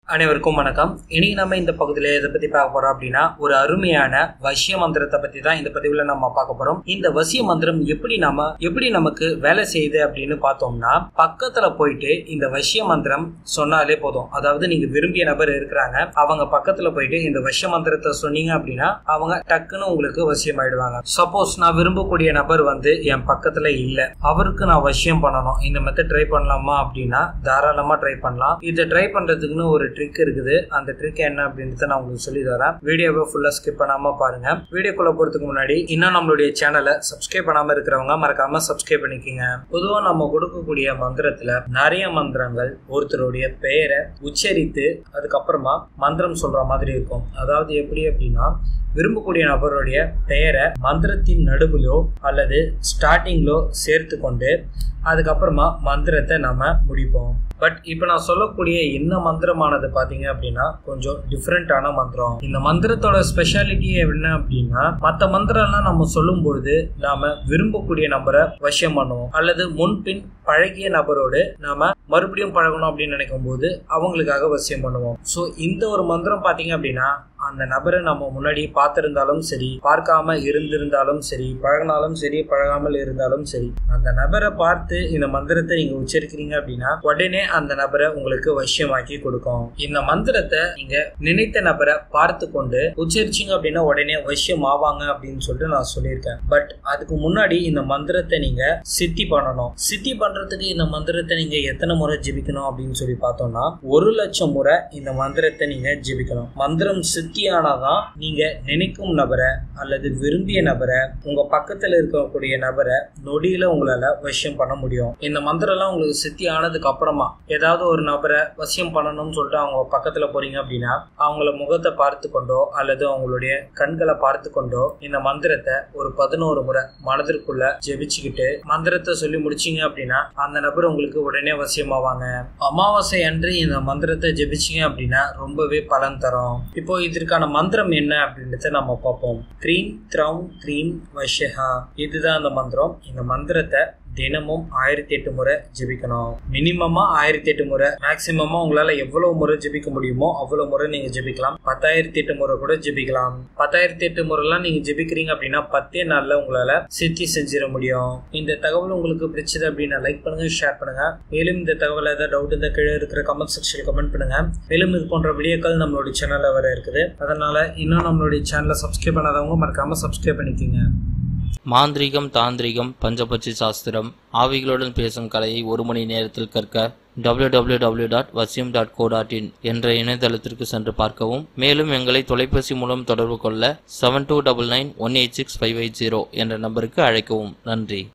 அனைவருக்கும் வணக்கம் இன்னைக்கு நம்ம இந்த பகுதியில் எதை பத்தி பார்க்க போறோம் அப்படின்னா ஒரு அருமையான வசிய மந்திரத்தை பத்தி தான் இந்த பதிவுல நம்ம பார்க்க போறோம் இந்த வசிய மந்திரம் எப்படி நம்ம எப்படி நமக்கு வேலை செய்யுது அப்படின்னு பார்த்தோம்னா பக்கத்துல போயிட்டு இந்த வசிய மந்திரம் சொன்னாலே போதும் அதாவது நீங்க விரும்பிய நபர் இருக்கிறாங்க அவங்க பக்கத்துல போயிட்டு இந்த வசிய மந்திரத்தை சொன்னீங்க அப்படின்னா அவங்க டக்குன்னு உங்களுக்கு வசியம் ஆயிடுவாங்க சப்போஸ் நான் விரும்பக்கூடிய நபர் வந்து என் பக்கத்துல இல்ல அவருக்கு நான் வசியம் பண்ணணும் இந்த மெத்தட் ட்ரை பண்ணலாமா அப்படின்னா தாராளமா ட்ரை பண்ணலாம் இதை ட்ரை பண்றதுக்குன்னு ஒரு ட்ரிக் இருக்குது அந்த ட்ரிக் என்ன அப்படின்றத நான் உங்களுக்கு சொல்லி தரேன் வீடியோவை ஃபுல்லா ஸ்கிப் பண்ணாம பாருங்க வீடியோக்குள்ள போறதுக்கு முன்னாடி இன்னும் நம்மளுடைய சேனலை சப்ஸ்கிரைப் பண்ணாம இருக்கிறவங்க மறக்காம சப்ஸ்கிரைப் பண்ணிக்கோங்க பொதுவா நம்ம கொடுக்கக்கூடிய மந்திரத்துல நிறைய மந்திரங்கள் ஒருத்தருடைய பெயரை உச்சரித்து அதுக்கப்புறமா மந்திரம் சொல்ற மாதிரி இருக்கும் அதாவது எப்படி அப்படின்னா விரும்பக்கூடிய நபருடைய பெயரை மந்திரத்தின் நடுவிலோ அல்லது ஸ்டார்டிங்லோ சேர்த்து கொண்டு அதுக்கப்புறமா மந்திரத்தை நம்ம முடிப்போம் பட் இப்போ நான் சொல்லக்கூடிய இந்த மந்திரமானது பார்த்தீங்க அப்படின்னா கொஞ்சம் டிஃப்ரெண்டான மந்திரம் இந்த மந்திரத்தோட ஸ்பெஷாலிட்டி என்ன அப்படின்னா மற்ற மந்திரம்லாம் நம்ம சொல்லும் பொழுது நாம விரும்பக்கூடிய நபரை வசியம் பண்ணுவோம் அல்லது முன்பின் பழகிய நபரோடு நாம மறுபடியும் பழகணும் அப்படின்னு நினைக்கும் போது அவங்களுக்காக வசியம் பண்ணுவோம் ஸோ இந்த ஒரு மந்திரம் பார்த்தீங்க அப்படின்னா அந்த நபரை நம்ம முன்னாடி பார்த்திருந்தாலும் சரி பார்க்காம இருந்திருந்தாலும் சரி பழகினாலும் சரி பழகாமல் இருந்தாலும் சரி அந்த நபரை பார்த்து இந்த மந்திரத்தை நீங்க உச்சரிக்கிறீங்க அப்படின்னா உடனே அந்த நபரை உங்களுக்கு வசியமாக்கி கொடுக்கும் இந்த மந்திரத்தை நீங்க நினைத்த நபரை பார்த்து கொண்டு உச்சரிச்சிங்க அப்படின்னா உடனே வசியம் ஆவாங்க அப்படின்னு சொல்லிட்டு நான் சொல்லியிருக்கேன் பட் அதுக்கு முன்னாடி இந்த மந்திரத்தை நீங்க சித்தி பண்ணணும் சித்தி பண்றதுக்கு இந்த மந்திரத்தை நீங்க எத்தனை முறை ஜெபிக்கணும் அப்படின்னு சொல்லி பார்த்தோம்னா ஒரு லட்சம் முறை இந்த மந்திரத்தை நீங்க ஜெபிக்கணும் மந்திரம் சித்தியானாதான் நீங்க நினைக்கும் நபரை அல்லது விரும்பிய நபரை உங்க பக்கத்துல இருக்கக்கூடிய நபரை நொடியில உங்களால வசியம் பண்ண முடியும் இந்த மந்திரம் எல்லாம் உங்களுக்கு சித்தி ஆனதுக்கு அப்புறமா ஏதாவது ஒரு நபரை வசியம் பண்ணணும்னு சொல்லிட்டு அவங்க பக்கத்துல போறீங்க அப்படின்னா அவங்கள முகத்தை பார்த்து கொண்டோ அல்லது அவங்களுடைய கண்களை பார்த்து கொண்டோ இந்த மந்திரத்தை ஒரு பதினோரு முறை மனதிற்குள்ள ஜெபிச்சுக்கிட்டு மந்திரத்தை சொல்லி முடிச்சீங்க அப்படின்னா அந்த நபர் உங்களுக்கு உடனே வசியமாவாங்க அமாவாசை அன்று இந்த மந்திரத்தை ஜெபிச்சீங்க அப்படின்னா ரொம்பவே பலன் தரும் இப்போ இதற்கான மந்திரம் என்ன அப்படின்றத நம்ம பார்ப்போம் க்ரீம் த்ரௌம் க்ரீம் வஷஹா இதுதான் அந்த மந்திரம் இந்த மந்திரத்தை தினமும் ஆயிரத்தி எட்டு முறை ஜெபிக்கணும் மினிமமா ஆயிரத்தி எட்டு முறை மேக்சிமமா உங்களால எவ்வளவு முறை ஜெபிக்க முடியுமோ அவ்வளவு முறை நீங்க ஜெபிக்கலாம் பத்தாயிரத்தி எட்டு முறை கூட ஜெபிக்கலாம் பத்தாயிரத்தி எட்டு முறைலாம் நீங்க ஜெபிக்கிறீங்க அப்படின்னா பத்தே நாள்ல உங்களால சித்தி செஞ்சிட முடியும் இந்த தகவல் உங்களுக்கு பிடிச்சது அப்படின்னா லைக் பண்ணுங்க ஷேர் பண்ணுங்க மேலும் இந்த தகவல் ஏதாவது டவுட் இருந்தால் கீழே இருக்கிற கமெண்ட் செக்ஷனில் கமெண்ட் பண்ணுங்க மேலும் இது போன்ற வீடியோக்கள் நம்மளுடைய சேனல்ல வர இருக்குது அதனால இன்னும் நம்மளுடைய சேனலை சப்ஸ்கிரைப் பண்ணாதவங்க மறக்காம சப்ஸ்கிரைப் பண்ணிக்கோங்க மாந்திரீகம் தாந்திரிகம் பஞ்சபட்சி சாஸ்திரம் ஆவிகளுடன் பேசும் கலையை ஒரு மணி நேரத்தில் கற்க www.vasyam.co.in டாட் வசியம் டாட் கோ டாட் இன் என்ற இணையதளத்திற்கு சென்று பார்க்கவும் மேலும் எங்களை தொலைபேசி மூலம் தொடர்பு கொள்ள seven two double nine one eight six five eight zero என்ற நம்பருக்கு அழைக்கவும் நன்றி